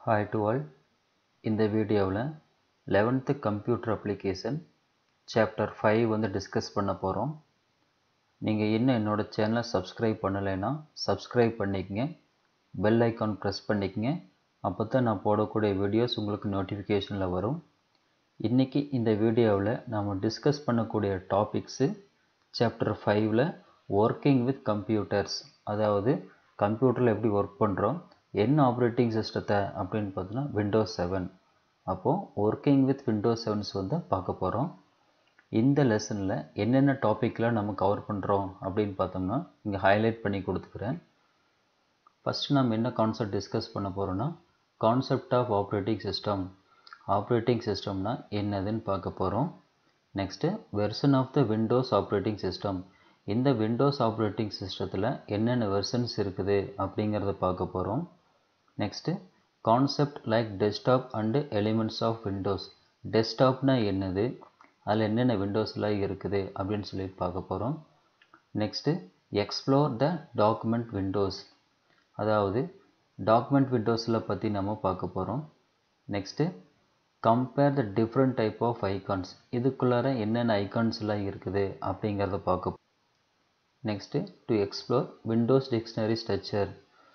hi to all இந்த வீடியோவில் eleventh computer application chapter five வந்து டிஸ்கஸ் பண்ண போகிறோம் நீங்கள் இன்னும் என்னோடய சேனலை சப்ஸ்கிரைப் பண்ணலைன்னா சப்ஸ்கிரைப் பண்ணிக்கங்க பெல் ஐக்கான் ப்ரெஸ் பண்ணிக்கங்க அப்போ தான் நான் போடக்கூடிய வீடியோஸ் உங்களுக்கு நோட்டிஃபிகேஷனில் வரும் இன்றைக்கி இந்த வீடியோவில் நாம் டிஸ்கஸ் பண்ணக்கூடிய டாபிக்ஸு சாப்டர் ஃபைவ்ல ஒர்க்கிங் வித் கம்ப்யூட்டர்ஸ் அதாவது கம்ப்யூட்டரில் எப்படி ஒர்க் பண்ணுறோம் என்ன ஆப்ரேட்டிங் சிஸ்டத்தை அப்படின்னு பார்த்தோன்னா விண்டோஸ் செவன் அப்போது ஒர்க்கிங் வித் விண்டோஸ் செவன்ஸ் வந்து பார்க்க போகிறோம் இந்த லெசனில் என்னென்ன டாப்பிக்லாம் நம்ம கவர் பண்ணுறோம் அப்படின்னு பார்த்தோம்னா இங்கே ஹைலைட் பண்ணி கொடுத்துக்கிறேன் ஃபஸ்ட்டு நம்ம என்ன கான்செப்ட் டிஸ்கஸ் பண்ண போகிறோன்னா concept of operating system operating சிஸ்டம்னா என்னதுன்னு பார்க்க போகிறோம் next version of the Windows operating system இந்த விண்டோஸ் ஆப்ரேட்டிங் சிஸ்டத்தில் என்னென்ன வெர்ஷன்ஸ் இருக்குது அப்படிங்கிறத பார்க்க போகிறோம் next concept like desktop and elements of Windows டெஸ்க்டாப்னா என்னது அதில் என்னென்ன விண்டோஸ்லாம் இருக்குது அப்படின்னு சொல்லி பார்க்க போகிறோம் next explore the document Windows அதாவது டாக்குமெண்ட் விண்டோஸில் பற்றி நம்ம பார்க்க போகிறோம் next compare the different type of icons இதுக்குள்ளார என்னென்ன ஐகான்ஸ்லாம் இருக்குது அப்படிங்கிறத பார்க்க next to explore Windows dictionary structure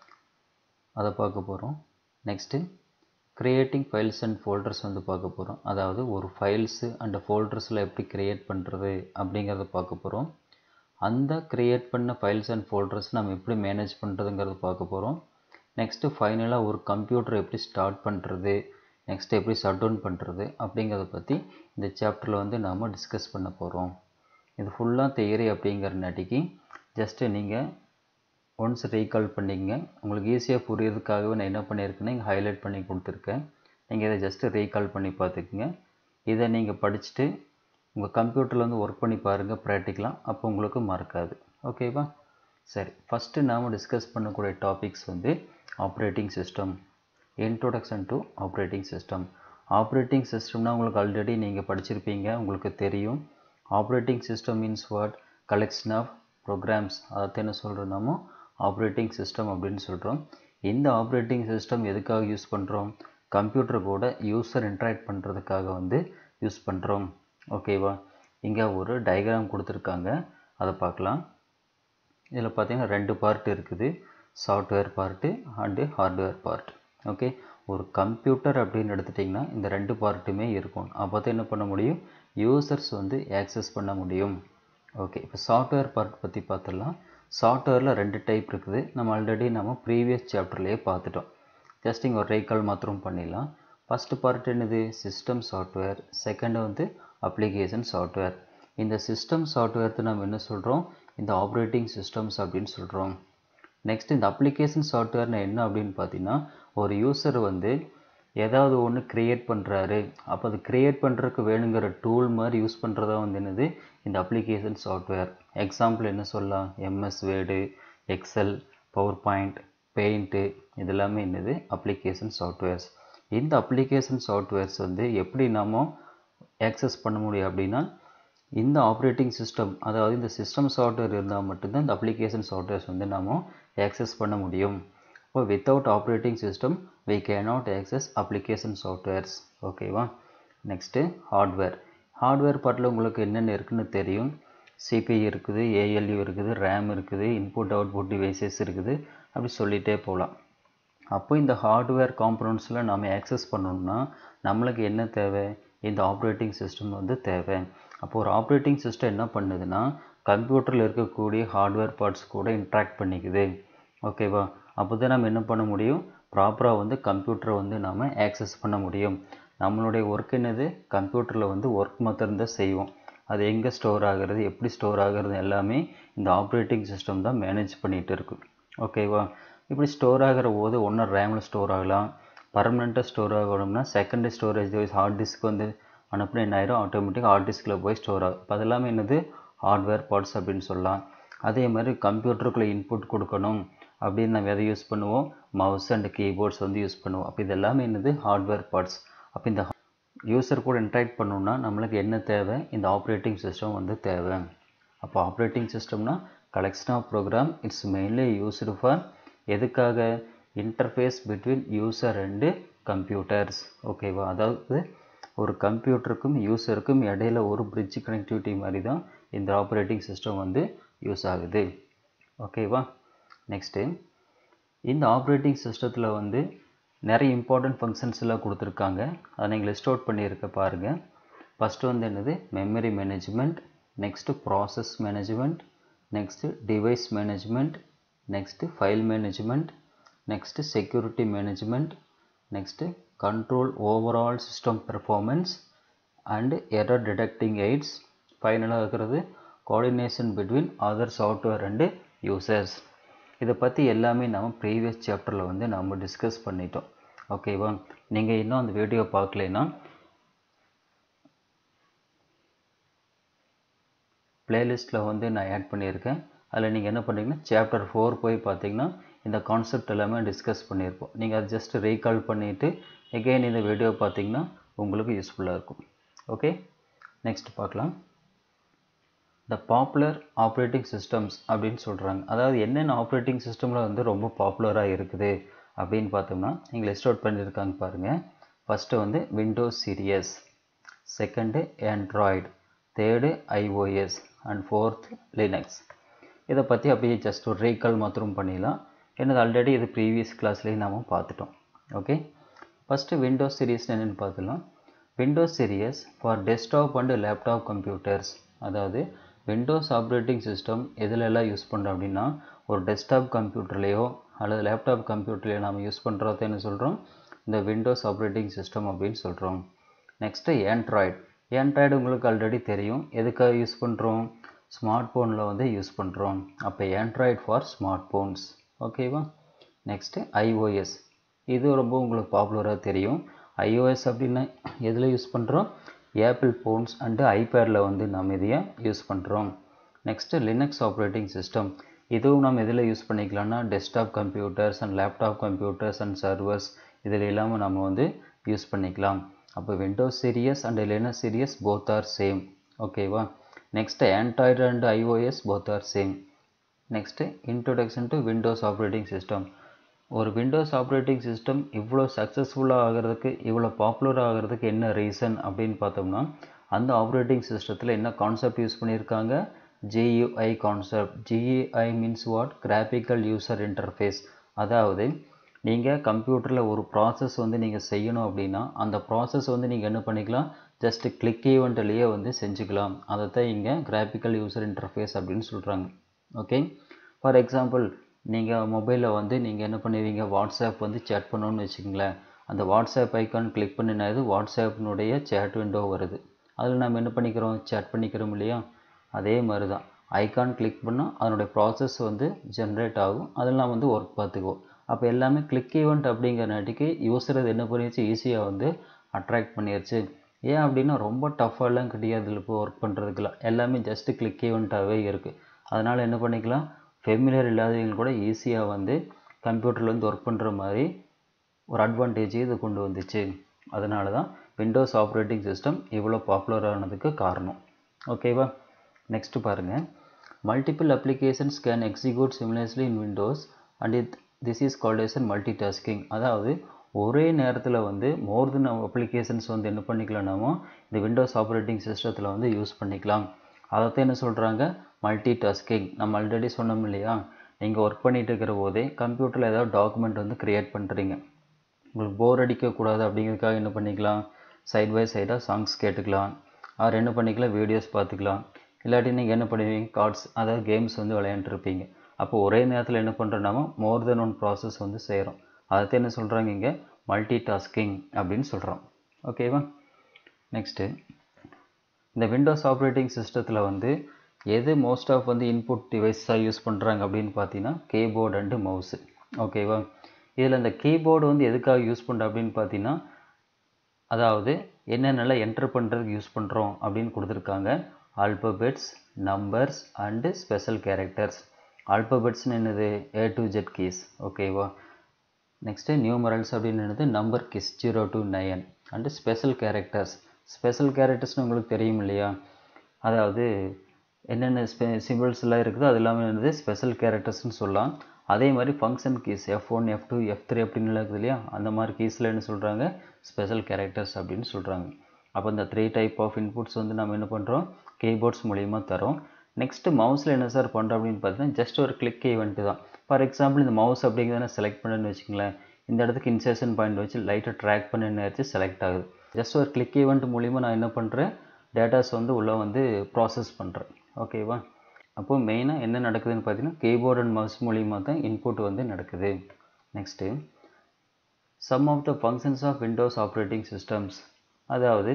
அதை பார்க்க போகிறோம் next creating files and folders வந்து பார்க்க போகிறோம் அதாவது ஒரு ஃபைல்ஸு அண்ட் ஃபோல்டர்ஸில் எப்படி க்ரியேட் பண்ணுறது அப்படிங்கிறத பார்க்க போகிறோம் அந்த க்ரியேட் பண்ண ஃபைல்ஸ் அண்ட் ஃபோல்டர்ஸ் நம்ம எப்படி மேனேஜ் பண்ணுறதுங்கிறத பார்க்க போகிறோம் நெக்ஸ்ட்டு ஃபைனலாக ஒரு கம்ப்யூட்டர் எப்படி ஸ்டார்ட் பண்ணுறது நெக்ஸ்ட் எப்படி ஷட் டவுன் பண்ணுறது அப்படிங்கிறத பற்றி இந்த சாப்டரில் வந்து நாம் டிஸ்கஸ் பண்ண போகிறோம் இது ஃபுல்லாக தியரி அப்படிங்கிறனாட்டிக்கு ஜஸ்ட்டு நீங்கள் ஒன்ஸ் ரீகால் பண்ணிக்கங்க உங்களுக்கு ஈஸியாக புரியறதுக்காகவே நான் என்ன பண்ணியிருக்கேன்னா இங்கே ஹைலைட் பண்ணி கொடுத்துருக்கேன் நீங்கள் இதை ஜஸ்ட்டு ரீகால் பண்ணி பார்த்துக்குங்க இதை நீங்கள் படிச்சுட்டு உங்கள் கம்ப்யூட்டரில் வந்து ஒர்க் பண்ணி பாருங்கள் ப்ராக்டிக்கலாக அப்போ உங்களுக்கு மறக்காது ஓகேவா சரி ஃபஸ்ட்டு நாம் டிஸ்கஸ் பண்ணக்கூடிய டாபிக்ஸ் வந்து operating system introduction to operating system operating சிஸ்டம்னா உங்களுக்கு ஆல்ரெடி நீங்கள் படிச்சிருப்பீங்க உங்களுக்கு தெரியும் operating system means what collection of programs அதை என்ன சொல்கிறோம் நாமோ ஆப்ரேட்டிங் சிஸ்டம் அப்படின்னு சொல்கிறோம் இந்த ஆப்ரேட்டிங் சிஸ்டம் எதுக்காக யூஸ் பண்ணுறோம் கம்ப்யூட்டர் கூட யூஸர் இன்ட்ராக்ட் பண்ணுறதுக்காக வந்து யூஸ் பண்ணுறோம் ஓகேவா இங்கே ஒரு டயக்ராம் கொடுத்துருக்காங்க அதை பார்க்கலாம் இதில் பார்த்தீங்கன்னா ரெண்டு பார்ட் இருக்குது software part and hardware part okay ஒரு கம்ப்யூட்டர் அப்படின்னு எடுத்துட்டிங்கன்னா இந்த ரெண்டு பார்ட்டுமே இருக்கும் அப்போ தான் என்ன பண்ண முடியும் யூசர்ஸ் வந்து ஆக்சஸ் பண்ண முடியும் ஓகே இப்போ சாஃப்ட்வேர் பார்ட் பற்றி பார்த்துடலாம் சாஃப்ட்வேரில் ரெண்டு டைப் இருக்குது நம்ம ஆல்ரெடி நம்ம ப்ரீவியஸ் சாப்டர்லேயே பார்த்துட்டோம் ஜஸ்ட் இங்கே ஒரு ரீகால் மாத்திரம் பண்ணிடலாம் ஃபஸ்ட்டு பார்ட் என்னது சிஸ்டம் சாஃப்ட்வேர் செகண்ட் வந்து அப்ளிகேஷன் சாஃப்ட்வேர் இந்த சிஸ்டம் சாஃப்ட்வேர்த்து நம்ம என்ன சொல்கிறோம் இந்த ஆப்ரேட்டிங் சிஸ்டம்ஸ் அப்படின்னு சொல்கிறோம் நெக்ஸ்ட் இந்த அப்ளிகேஷன் சாஃப்ட்வேர்னா என்ன அப்படின்னு பார்த்தீங்கன்னா ஒரு யூசர் வந்து ஏதாவது ஒன்று க்ரியேட் பண்ணுறாரு அப்போ அது க்ரியேட் பண்ணுறதுக்கு வேணுங்கிற டூல் மாதிரி யூஸ் பண்ணுறதா வந்து என்னது இந்த அப்ளிகேஷன் சாஃப்ட்வேர் எக்ஸாம்பிள் என்ன சொல்லலாம் MS Word Excel PowerPoint paint இதெல்லாமே என்னது அப்ளிகேஷன் சாஃப்ட்வேர்ஸ் இந்த அப்ளிகேஷன் சாஃப்ட்வேர்ஸ் வந்து எப்படி நாம் ஆக்சஸ் பண்ண முடியும் அப்படின்னா இந்த ஆப்ரேட்டிங் சிஸ்டம் அதாவது இந்த சிஸ்டம் சாஃப்ட்வேர் இருந்தால் மட்டும்தான் இந்த அப்ளிகேஷன் சாஃப்ட்வேர்ஸ் வந்து நாம் ஆக்சஸ் பண்ண முடியும் இப்போ without operating system we cannot access application softwares ஓகேவா நெக்ஸ்ட்டு ஹார்ட்வேர் ஹார்ட்வேர் பார்ட்டில் உங்களுக்கு என்னென்ன இருக்குன்னு தெரியும் சிபிஐ இருக்குது ஏஎல்யூ இருக்குது ரேம் இருக்குது இன்புட் அவுட்புட் டிவைசஸ் இருக்குது அப்படி சொல்லிகிட்டே போகலாம் அப்போ இந்த ஹார்ட்வேர் காம்பனண்ட்ஸில் நம்ம ஆக்சஸ் பண்ணணும்னா நம்மளுக்கு என்ன தேவை இந்த ஆப்ரேட்டிங் சிஸ்டம் வந்து தேவை அப்போ ஒரு ஆப்ரேட்டிங் சிஸ்டம் என்ன பண்ணுதுன்னா கம்ப்யூட்டரில் இருக்கக்கூடிய ஹார்ட்வேர் பார்ட்ஸ் கூட இன்ட்ராக்ட் பண்ணிக்குது ஓகேவா அப்போ தான் நம்ம என்ன பண்ண முடியும் ப்ராப்பராக வந்து கம்ப்யூட்டரை வந்து நாம் ஆக்சஸ் பண்ண முடியும் நம்மளுடைய ஒர்க் என்னது கம்ப்யூட்டரில் வந்து ஒர்க் மாத்திரம் தான் செய்வோம் அது எங்கே ஸ்டோர் ஆகிறது எப்படி ஸ்டோர் ஆகிறது எல்லாமே இந்த ஆப்ரேட்டிங் சிஸ்டம் தான் மேனேஜ் பண்ணிகிட்டு இருக்கும் ஓகேவா இப்படி ஸ்டோர் ஆகிற போது ஒன்று ரேமில் ஸ்டோர் ஆகலாம் பர்மனெண்ட்டாக ஸ்டோர் ஆகணும்னா secondary storage wise hard disk வந்து அனுப்பின என்ன ஆயிரும் ஆட்டோமேட்டிக் ஹார்ட் டிஸ்கில் போய் ஸ்டோர் ஆகும் இப்போ அதெல்லாமே என்னது ஹார்ட்வேர் பார்ட்ஸ் அப்படின்னு சொல்லலாம் அதே மாதிரி கம்ப்யூட்டருக்குள்ளே இன்புட் கொடுக்கணும் அப்படின்னு நம்ம எதை யூஸ் பண்ணுவோம் மவுஸ் அண்ட் கீபோர்ட்ஸ் வந்து யூஸ் பண்ணுவோம் அப்போ இது எல்லாமே என்னது ஹார்ட்வேர் பார்ட்ஸ் அப்போ இந்த யூசர் கூட இன்ட்ராக்ட் பண்ணணும்னா நம்மளுக்கு என்ன தேவை இந்த ஆப்ரேட்டிங் சிஸ்டம் வந்து தேவை அப்போ ஆப்ரேட்டிங் சிஸ்டம்னா collection of program it's mainly used for எதுக்காக interface between user and computers ஓகேவா அதாவது ஒரு கம்ப்யூட்டருக்கும் யூஸருக்கும் இடையில ஒரு பிரிட்ஜ் கனெக்டிவிட்டி மாதிரி தான் இந்த ஆப்ரேட்டிங் சிஸ்டம் வந்து யூஸ் ஆகுது ஓகேவா நெக்ஸ்ட்டு இந்த ஆப்ரேட்டிங் சிஸ்டத்தில் வந்து நிறைய இம்பார்ட்டன்ட் ஃபங்க்ஷன்ஸ் எல்லாம் கொடுத்துருக்காங்க அதை நீங்கள் லிஸ்ட் அவுட் பண்ணியிருக்க பாருங்கள் ஃபஸ்ட்டு வந்து என்னது memory management next process management next device management next file management next security management next control overall system performance and error detecting aids ஃபைனலாக இருக்கிறது coordination between other software and users இதை பற்றி எல்லாமே நம்ம ப்ரீவியஸ் சாப்டரில் வந்து நம்ம டிஸ்கஸ் பண்ணிட்டோம் ஓகேவா நீங்கள் இன்னும் அந்த வீடியோ பார்க்கலைன்னா பிளேலிஸ்ட்டில் வந்து நான் ஆட் பண்ணியிருக்கேன் அதில் நீங்கள் என்ன பண்ணுறீங்கன்னா சாப்டர் ஃபோர் போய் பார்த்தீங்கன்னா இந்த கான்செப்ட் எல்லாமே டிஸ்கஸ் பண்ணியிருப்போம் நீங்கள் அதை ஜஸ்ட் ரீகால் பண்ணிவிட்டு எகெயின் இந்த வீடியோ பார்த்தீங்கன்னா உங்களுக்கு யூஸ்ஃபுல்லாக இருக்கும் ஓகே நெக்ஸ்ட் பார்க்கலாம் த பாப்புலர் ஆப்ரேட்டிங் சிஸ்டம்ஸ் அப்படின்னு சொல்கிறாங்க அதாவது என்னென்ன ஆப்ரேட்டிங் சிஸ்டமில் வந்து ரொம்ப பாப்புலராக இருக்குது அப்படின்னு பார்த்தோம்னா நீங்கள் லிஸ்ட் அவுட் பண்ணியிருக்காங்க பாருங்கள் ஃபஸ்ட்டு வந்து Windows series second Android third iOS and fourth Linux இதை பற்றி அப்படியே ஜஸ்ட் ஒரு ரீகால் மாத்திரம் பண்ணிடலாம் என்னது ஆல்ரெடி இது ப்ரீவியஸ் கிளாஸ்லேயே நாம் பார்த்துட்டோம் ஓகே ஃபஸ்ட்டு விண்டோஸ் சீரியஸ் என்னென்னு பார்த்துலாம் Windows series for desktop and laptop computers அதாவது விண்டோஸ் ஆப்ரேட்டிங் சிஸ்டம் எதில் எல்லாம் யூஸ் பண்ணுறோம் அப்படின்னா ஒரு டெஸ்க்டாப் கம்ப்யூட்டர்லேயோ அல்லது லேப்டாப் கம்ப்யூட்டர்லேயோ நம்ம யூஸ் பண்ணுறத என்ன சொல்கிறோம் இந்த விண்டோஸ் ஆப்ரேட்டிங் சிஸ்டம் அப்படின்னு சொல்கிறோம் நெக்ஸ்ட்டு ஆண்ட்ராய்டு ஆண்ட்ராய்டு உங்களுக்கு ஆல்ரெடி தெரியும் எதுக்காக யூஸ் பண்ணுறோம் ஸ்மார்ட் ஃபோனில் வந்து யூஸ் பண்ணுறோம் அப்போ ஆண்ட்ராய்டு ஃபார் ஸ்மார்ட் ஃபோன்ஸ் ஓகேவா நெக்ஸ்ட்டு ஐஓஎஸ் இது ரொம்ப உங்களுக்கு பாப்புலராக தெரியும் ஐஓஎஸ் அப்படின்னா எதில் யூஸ் பண்ணுறோம் ஆப்பிள் ஃபோன்ஸ் அண்டு ஐபேடில் வந்து நம்ம இதையை யூஸ் பண்ணுறோம் நெக்ஸ்ட்டு லினக்ஸ் ஆப்ரேட்டிங் சிஸ்டம் இதுவும் நம்ம எதில் யூஸ் பண்ணிக்கலாம்னா desktop computers and laptop computers and servers இதில் இல்லாமல் நம்ம வந்து யூஸ் பண்ணிக்கலாம் அப்போ Windows series and Linux series both are same ஓகேவா next Android and iOS both are same next introduction to Windows operating system ஒரு விண்டோஸ் ஆப்ரேட்டிங் சிஸ்டம் இவ்வளோ சக்ஸஸ்ஃபுல்லாக ஆகிறதுக்கு இவ்வளோ பாப்புலர் ஆகிறதுக்கு என்ன ரீசன் அப்படின்னு பார்த்தோம்னா அந்த ஆப்ரேட்டிங் சிஸ்டத்தில் என்ன கான்செப்ட் யூஸ் பண்ணியிருக்காங்க GUI concept GUI means what graphical user interface அதாவது நீங்கள் கம்ப்யூட்டரில் ஒரு ப்ராசஸ் வந்து நீங்கள் செய்யணும் அப்படின்னா அந்த ப்ராசஸ் வந்து நீங்கள் என்ன பண்ணிக்கலாம் ஜஸ்ட் கிளிக் ஈவெண்ட்லேயே வந்து செஞ்சுக்கலாம் அதை தான் இங்கே கிராஃபிக்கல் யூசர் இன்டர்ஃபேஸ் அப்படின்னு சொல்கிறாங்க ஓகே ஃபார் எக்ஸாம்பிள் நீங்கள் மொபைலில் வந்து நீங்கள் என்ன பண்ணுவீங்க வாட்ஸ்அப் வந்து சேட் பண்ணணும்னு வச்சுக்கோங்களேன் அந்த வாட்ஸ்அப் ஐக்கான் கிளிக் பண்ணினாது வாட்ஸ்அப்பினுடைய சேட் விண்டோ வருது அதில் நம்ம என்ன பண்ணிக்கிறோம் சேட் பண்ணிக்கிறோம் இல்லையா அதே மாதிரி தான் ஐக்கான் கிளிக் பண்ணால் அதனுடைய ப்ராசஸ் வந்து ஜென்ரேட் ஆகும் அதெல்லாம் வந்து ஒர்க் பார்த்துக்குவோம் அப்போ எல்லாமே கிளிக் ஈவெண்ட் அப்படிங்கிறனாட்டிக்கு யூஸர் அது என்ன பண்ணிடுச்சு ஈஸியாக வந்து அட்ராக்ட் பண்ணிடுச்சு ஏன் அப்படின்னா ரொம்ப டஃப்பாலாம் கிடையாது இதில் இப்போ ஒர்க் பண்ணுறதுக்குலாம் எல்லாமே ஜஸ்ட்டு கிளிக் ஈவெண்ட்டாகவே இருக்குது அதனால் என்ன பண்ணிக்கலாம் ஃபெமிலியர் இல்லாதவங்க கூட ஈஸியாக வந்து கம்ப்யூட்டரில் வந்து ஒர்க் பண்ணுற மாதிரி ஒரு அட்வான்டேஜ் இது கொண்டு வந்துச்சு அதனால தான் விண்டோஸ் ஆப்ரேட்டிங் சிஸ்டம் இவ்வளோ பாப்புலர் ஆனதுக்கு காரணம் ஓகேவா நெக்ஸ்ட் பாருங்கள் multiple applications can execute seamlessly in Windows and it this is called as multitasking அதாவது ஒரே நேரத்தில் வந்து மோர் தென் அப்ளிகேஷன்ஸ் வந்து என்ன பண்ணிக்கலாம் நாம இந்த விண்டோஸ் ஆப்ரேட்டிங் சிஸ்டத்தில் வந்து யூஸ் பண்ணிக்கலாம் அதைத்தான் என்ன சொல்கிறாங்க மல்டி டாஸ்கிங் நம்ம ஆல்ரெடி சொன்னோம் இல்லையா நீங்கள் ஒர்க் பண்ணிகிட்டு இருக்கிற போதே கம்ப்யூட்டரில் ஏதாவது டாக்குமெண்ட் வந்து க்ரியேட் பண்ணுறீங்க உங்களுக்கு போர் அடிக்கக்கூடாது அப்படிங்கிறதுக்காக என்ன பண்ணிக்கலாம் சைட் பை சைடாக சாங்ஸ் கேட்டுக்கலாம் ஆர் என்ன பண்ணிக்கலாம் வீடியோஸ் பார்த்துக்கலாம் இல்லாட்டி நீங்கள் என்ன பண்ணுவீங்க கார்ட்ஸ் அதாவது கேம்ஸ் வந்து விளையாண்டுருப்பீங்க அப்போ ஒரே நேரத்தில் என்ன பண்ணுறோம்னா மோர் தென் ஒன் ப்ராசஸ் வந்து செய்கிறோம் அதைத்தான் என்ன சொல்கிறாங்க இங்கே மல்டி டாஸ்கிங் அப்படின்னு சொல்கிறோம் ஓகேவா நெக்ஸ்ட்டு இந்த விண்டோஸ் ஆப்ரேட்டிங் சிஸ்டத்தில் வந்து எது மோஸ்ட் ஆஃப் வந்து இன்புட் டிவைஸாக யூஸ் பண்ணுறாங்க அப்படின்னு பார்த்தீங்கன்னா கீபோர்டு அண்டு மவுஸு ஓகேவா இதில் இந்த கீபோர்டு வந்து எதுக்காக யூஸ் பண்ணுறோம் அப்படின்னு பார்த்தீங்கன்னா அதாவது என்னென்னலாம் என்டர் பண்ணுறதுக்கு யூஸ் பண்ணுறோம் அப்படின்னு கொடுத்துருக்காங்க alphabets numbers and special characters ஆல்பபெட்ஸ்னு என்னது ஏ டு ஜெட் கீஸ் ஓகேவா நெக்ஸ்ட்டு நியூமரல்ஸ் அப்படின்னு என்னது number keys zero to nine and special characters special கேரக்டர்ஸ்னு உங்களுக்கு தெரியும் இல்லையா அதாவது என்னென்ன ஸ்பெ சிம்பிள்ஸ் எல்லாம் இருக்குதோ அது எல்லாமே என்னது ஸ்பெஷல் கேரக்டர்ஸ்னு சொல்லலாம் அதே மாதிரி function keys F one F two F three அப்படின்னு இருக்குது இல்லையா அந்த மாதிரி கீஸில் என்ன சொல்கிறாங்க ஸ்பெஷல் கேரக்டர்ஸ் அப்படின்னு சொல்கிறாங்க அப்போ இந்த த்ரீ டைப் ஆஃப் இன்புட்ஸ் வந்து நம்ம என்ன பண்ணுறோம் கீபோர்ட்ஸ் மூலிமா தரோம் நெக்ஸ்ட்டு மவுஸில் என்ன சார் பண்ணுறோம் அப்படின்னு பார்த்தீங்கன்னா ஜஸ்ட் ஒரு கிளிக் ஈவெண்ட்டு தான் ஃபார் எக்ஸாம்பிள் இந்த மவுஸ் அப்படிங்கிறத செலக்ட் பண்ணுன்னு வச்சுங்களேன் இந்த இடத்துக்கு இன்சர்ஷன் பாயிண்ட் வச்சு லைட்டாக ட்ராக் பண்ணி வச்சு செலக்ட் ஆகுது ஜஸ்ட் ஒரு கிளிக் ஈவெண்ட் மூலிமா நான் என்ன பண்ணுறேன் டேட்டாஸ் வந்து உள்ளே வந்து ப்ராசஸ் பண்ணுறேன் ஓகேவா அப்போ மெயினாக என்ன நடக்குதுன்னு பார்த்தீங்கன்னா கீபோர்ட் அண்ட் மவுஸ் மூலிமா தான் இன்புட் வந்து நடக்குது next some of the functions of Windows operating systems அதாவது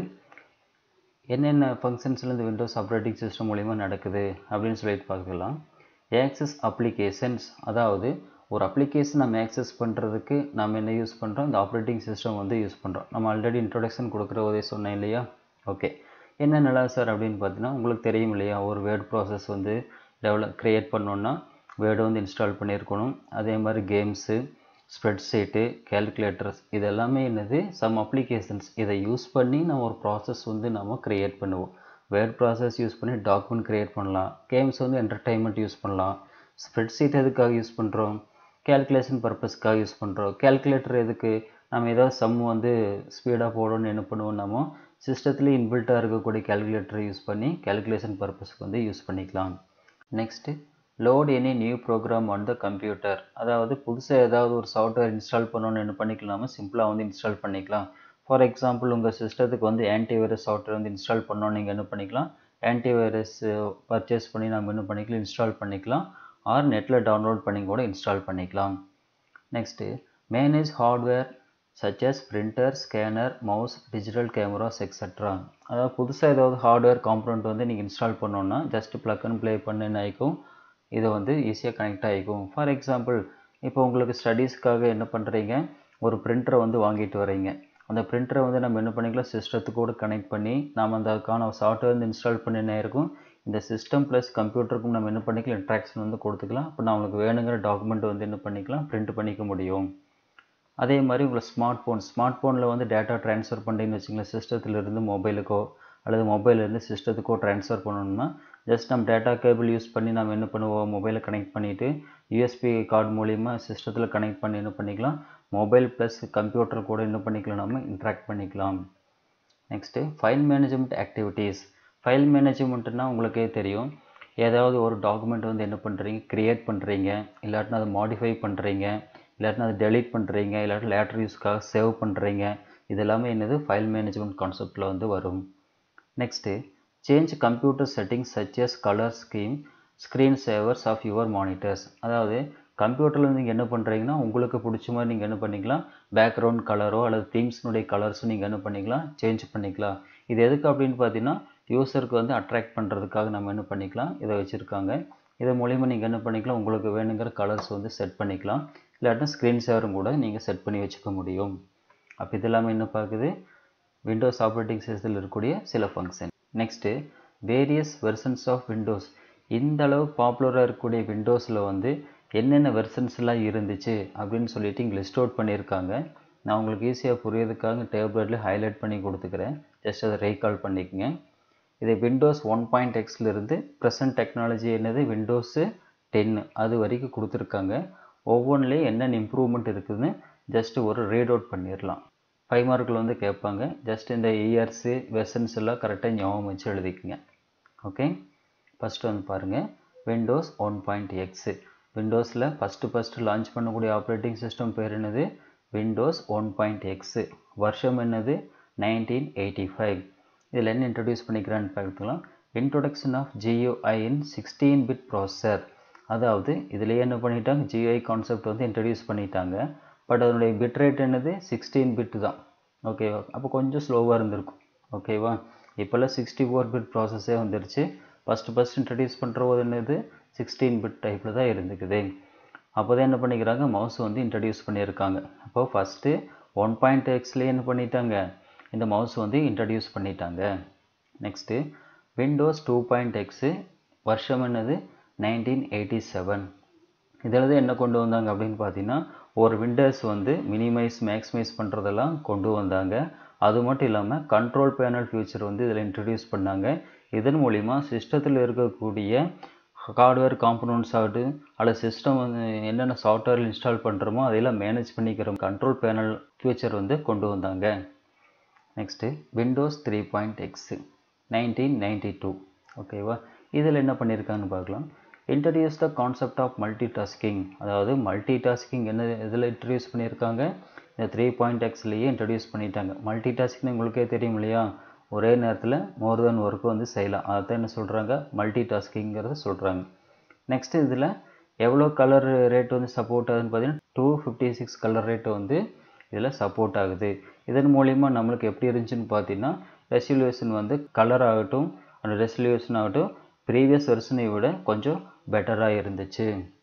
என்னென்ன ஃபங்க்ஷன்ஸில் இந்த விண்டோஸ் ஆப்ரேட்டிங் சிஸ்டம் மூலிமா நடக்குது அப்படின்னு சொல்லிட்டு பார்க்கலாம் ஆக்சஸ் அப்ளிகேஷன்ஸ் அதாவது ஒரு அப்ளிகேஷன் நம்ம ஆக்சஸ் பண்ணுறதுக்கு நம்ம என்ன யூஸ் பண்ணுறோம் இந்த ஆப்ரேட்டிங் சிஸ்டம் வந்து யூஸ் பண்ணுறோம் நம்ம ஆல்ரெடி இன்ட்ரொடக்ஷன் கொடுக்குற போதே சொன்னேன் இல்லையா ஓகே என்னென்னலாம் சார் அப்படின்னு பார்த்தீங்கன்னா உங்களுக்கு தெரியும் இல்லையா ஒரு வேர்ட் ப்ராசஸ் வந்து டெவலப் க்ரியேட் பண்ணோன்னா வேர்டு வந்து இன்ஸ்டால் பண்ணியிருக்கணும் அதே மாதிரி கேம்ஸு ஸ்ப்ரெட்ஷீட்டு கேல்குலேட்டர்ஸ் இது எல்லாமே என்னது சம் அப்ளிகேஷன்ஸ் இதை யூஸ் பண்ணி நம்ம ஒரு ப்ராசஸ் வந்து நம்ம க்ரியேட் பண்ணுவோம் வேர்ட் ப்ராசஸ் யூஸ் பண்ணி டாக்குமெண்ட் க்ரியேட் பண்ணலாம் கேம்ஸ் வந்து என்டர்டைன்மெண்ட் யூஸ் பண்ணலாம் ஸ்ப்ரெட்ஷீட் எதுக்காக யூஸ் பண்ணுறோம் கேல்குலேஷன் பர்பஸ்க்காக யூஸ் பண்ணுறோம் கேல்குலேட்டர் எதுக்கு நம்ம ஏதாவது சம் வந்து ஸ்பீடாக போடணும்னு என்ன பண்ணுவோம் நம்ம சிஸ்டத்துலேயே இன்பில்ட்டாக இருக்கக்கூடிய கேல்குலேட்டரை யூஸ் பண்ணி கேல்குலேஷன் பர்பஸ்க்கு வந்து யூஸ் பண்ணிக்கலாம் next load any new program on the computer அதாவது புதுசாக ஏதாவது ஒரு சாஃப்ட்வேர் இன்ஸ்டால் பண்ணணும்னு என்ன பண்ணிக்கலாமா சிம்பிளாக வந்து இன்ஸ்டால் பண்ணிக்கலாம் ஃபார் எக்ஸாம்பிள் உங்கள் சிஸ்டத்துக்கு வந்து ஆன்டிவைரஸ் சாஃப்ட்வேர் வந்து இன்ஸ்டால் பண்ணோம் நீங்கள் என்ன பண்ணிக்கலாம் ஆன்டிவைரஸ் பர்ச்சேஸ் பண்ணி நம்ம என்ன பண்ணிக்கலாம் இன்ஸ்டால் பண்ணிக்கலாம் ஆர் நெட்டில் டவுன்லோட் பண்ணி கூட இன்ஸ்டால் பண்ணிக்கலாம் next manage hardware such as printer scanner mouse digital cameras extra அதாவது புதுசாக ஏதாவது ஹார்ட்வேர் காம்பனண்ட் வந்து நீங்கள் இன்ஸ்டால் பண்ணோன்னா ஜஸ்ட் ப்ளக் அண்ட் ப்ளே பண்ணு ஆகிக்கும் இதை வந்து ஈஸியாக கனெக்ட் ஆகிக்கும் ஃபார் எக்ஸாம்பிள் இப்போ உங்களுக்கு ஸ்டடீஸ்க்காக என்ன பண்ணுறீங்க ஒரு பிரிண்டரை வந்து வாங்கிட்டு வரீங்க அந்த பிரிண்டரை வந்து நம்ம என்ன பண்ணிக்கலாம் சிஸ்டத்துக்கு கூட கனெக்ட் பண்ணி நாம் அந்த அதுக்கான சாஃப்ட்வேர் வந்து இன்ஸ்டால் பண்ணினே இருக்கும் இந்த சிஸ்டம் ப்ளஸ் கம்ப்யூட்டருக்கும் நம்ம என்ன பண்ணிக்கலாம் இன்ட்ராக்ஷன் வந்து கொடுத்துக்கலாம் அப்போ நம்மளுக்கு வேணுங்கிற டாக்குமெண்ட் வந்து என்ன பண்ணிக்கலாம் பிரிண்ட் பண்ணிக்க முடியும் அதே மாதிரி உங்களை ஸ்மார்ட் ஃபோன் ஸ்மார்ட் ஃபோனில் வந்து டேட்டா ட்ரான்ஸ்ஃபர் பண்ணுறீங்கன்னு வச்சுங்களேன் சிஸ்டத்துலேருந்து மொபைலுக்கோ அல்லது மொபைல்லேருந்து சிஸ்டத்துக்கோ ட்ரான்ஸ்ஃபர் பண்ணணும்னா ஜஸ்ட் நம்ம டேட்டா கேபிள் யூஸ் பண்ணி நம்ம என்ன பண்ணுவோம் மொபைலை கனெக்ட் பண்ணிவிட்டு யூஎஸ்பி கார்டு மூலிமா சிஸ்டத்தில் கனெக்ட் பண்ணி என்ன பண்ணிக்கலாம் மொபைல் ப்ளஸ் கம்ப்யூட்டர் கூட என்ன பண்ணிக்கலாம் நம்ம இன்ட்ராக்ட் பண்ணிக்கலாம் next file management activities file மேனேஜ்மெண்ட்னா உங்களுக்கே தெரியும் ஏதாவது ஒரு டாக்குமெண்ட் வந்து என்ன பண்ணுறீங்க க்ரியேட் பண்ணுறீங்க இல்லாட்டினா அதை மாடிஃபை பண்ணுறீங்க இல்லாட்டினா அதை டெலீட் பண்ணுறீங்க இல்லாட்டி லேட்டர் யூஸ்க்காக சேவ் பண்ணுறீங்க இது எல்லாமே என்னது ஃபைல் மேனேஜ்மெண்ட் கான்செப்டில் வந்து வரும் next change computer settings such as colour scheme screen savers of your monitors அதாவது கம்ப்யூட்டரில் நீங்கள் என்ன பண்ணுறீங்கன்னா உங்களுக்கு பிடிச்ச மாதிரி நீங்கள் என்ன பண்ணிக்கலாம் பேக்ரவுண்ட் கலரோ அல்லது தீம்ஸ்னுடைய கலர்ஸும் நீங்கள் என்ன பண்ணிக்கலாம் சேஞ்ச் பண்ணிக்கலாம் இது எதுக்கு அப்படின்னு பார்த்தீங்கன்னா யூசருக்கு வந்து அட்ராக்ட் பண்ணுறதுக்காக நம்ம என்ன பண்ணிக்கலாம் இதை வச்சுருக்காங்க இது மூலிமா நீங்கள் என்ன பண்ணிக்கலாம் உங்களுக்கு வேணுங்கிற கலர்ஸ் வந்து செட் பண்ணிக்கலாம் இல்லாட்டினா ஸ்க்ரீன் சேவரும் கூட நீங்கள் செட் பண்ணி வச்சுக்க முடியும் அப்போ இது எல்லாமே என்ன பார்க்குது விண்டோஸ் ஆப்ரேட்டிங் சிஸ்டத்தில் இருக்கக்கூடிய சில function next various versions of Windows இந்த அளவு பாப்புலராக இருக்கக்கூடிய விண்டோஸில் வந்து என்னென்ன வெர்சன்ஸ்லாம் இருந்துச்சு அப்படின்னு சொல்லிட்டு இங்கே லிஸ்ட் அவுட் பண்ணியிருக்காங்க நான் உங்களுக்கு ஈஸியாக புரியறதுக்காக டேப்லெட்டில் ஹைலைட் பண்ணி கொடுத்துக்கிறேன் ஜஸ்ட் அதை ரீகால் பண்ணிக்கங்க இது விண்டோஸ் ஒன் பாயிண்ட் எக்ஸ்லேருந்து ப்ரெசன்ட் டெக்னாலஜி என்னது விண்டோஸு டென்னு அது வரைக்கும் கொடுத்துருக்காங்க ஒவ்வொன்றிலையும் என்னென்ன இம்ப்ரூவ்மெண்ட் இருக்குதுன்னு ஜஸ்ட் ஒரு ரீட் அவுட் பண்ணிடலாம் ஃபைவ் மார்க்கில் வந்து கேட்பாங்க ஜஸ்ட் இந்த இயர்ஸு வெர்சன்ஸ் எல்லாம் கரெக்டாக ஞாபகம் வச்சு எழுதிக்கங்க ஓகே ஃபஸ்ட்டு வந்து பாருங்கள் விண்டோஸ் ஒன் பாயிண்ட் எக்ஸு விண்டோஸில் ஃபஸ்ட்டு ஃபஸ்ட்டு லான்ச் பண்ணக்கூடிய ஆப்ரேட்டிங் சிஸ்டம் பேர் என்னது விண்டோஸ் ஒன் பாயிண்ட் எக்ஸு வருஷம் என்னது நைன்டீன் எயிட்டி ஃபைவ் இதில் என்ன இன்ட்ரடியூஸ் பண்ணிக்கிறான்னு பார்த்துக்கலாம் introduction of GUI in sixteen bit processor அதாவது இதில் என்ன பண்ணிட்டாங்க ஜிஐ கான்செப்ட் வந்து இன்ட்ரடியூஸ் பண்ணிட்டாங்க பட் அதனுடைய பிட் ரேட் என்னது சிக்ஸ்டீன் பிட் தான் ஓகேவா அப்போ கொஞ்சம் ஸ்லோவாக இருந்திருக்கும் ஓகேவா இப்போல்லாம் சிக்ஸ்டி ஃபோர் பிட் ப்ராசஸே வந்துருச்சு ஃபஸ்ட்டு ஃபஸ்ட் இன்ட்ரடியூஸ் பண்ணுற போது என்னது சிக்ஸ்டீன் பிட் டைப்பில் தான் இருந்துக்குது அப்போ தான் என்ன பண்ணிக்கிறாங்க மவுஸ் வந்து இன்ட்ரடியூஸ் பண்ணியிருக்காங்க அப்போ ஃபஸ்ட்டு ஒன் பாயிண்ட் எக்ஸ்லேயே என்ன பண்ணிட்டாங்க இந்த மவுஸ் வந்து இன்ட்ரடியூஸ் பண்ணிட்டாங்க next Windows two point X வருஷம் என்னது நைன்டீன் எயிட்டி செவன் இதில் தான் என்ன கொண்டு வந்தாங்க அப்படின்னு பார்த்தீங்கன்னா ஒரு விண்டோஸ் வந்து மினிமைஸ் மேக்ஸிமைஸ் பண்ணுறதெல்லாம் கொண்டு வந்தாங்க அது மட்டும் இல்லாமல் கண்ட்ரோல் பேனல் ஃபியூச்சர் வந்து இதில் இன்ட்ரடியூஸ் பண்ணாங்க இதன் மூலிமா சிஸ்டத்தில் இருக்கக்கூடிய ஹார்ட்வேர் காம்பனண்ட்ஸ் ஆகட்டும் அல்லது சிஸ்டம் வந்து என்னென்ன சாஃப்ட்வேர் இன்ஸ்டால் பண்ணுறோமோ அதையெல்லாம் மேனேஜ் பண்ணிக்கிற கண்ட்ரோல் பேனல் ஃபியூச்சர் வந்து கொண்டு வந்தாங்க next Windows three point X nineteen ninety two ஓகேவா இதில் என்ன பண்ணியிருக்காங்கன்னு பார்க்கலாம் introduce the concept of multitasking அதாவது மல்டி டாஸ்கிங் என்ன இதில் இன்ட்ரடியூஸ் பண்ணியிருக்காங்க இந்த த்ரீ பாயிண்ட் எக்ஸ்லேயே இன்ட்ரடியூஸ் பண்ணிட்டாங்க மல்டி டாஸ்கிங் உங்களுக்கே தெரியும் இல்லையா ஒரே நேரத்தில் மோர் தென் ஒர்க்கு வந்து செய்யலாம் அதான் என்ன சொல்கிறாங்க மல்டி டாஸ்கிங்கிறத சொல்கிறாங்க நெக்ஸ்ட்டு இதில் எவ்வளோ கலர் ரேட் வந்து சப்போர்ட் ஆகுதுன்னு பார்த்தீங்கன்னா two fifty six colour rate வந்து இதில் சப்போர்ட் ஆகுது இதன் மூலிமா நம்மளுக்கு எப்படி இருந்துச்சுன்னு பார்த்தீங்கன்னா ரெசல்யூஷன் வந்து கலர் ஆகட்டும் அந்த ரெசல்யூஷன் ஆகட்டும் ப்ரீவியஸ் வெர்ஷனை விட கொஞ்சம் பெட்டராக இருந்துச்சு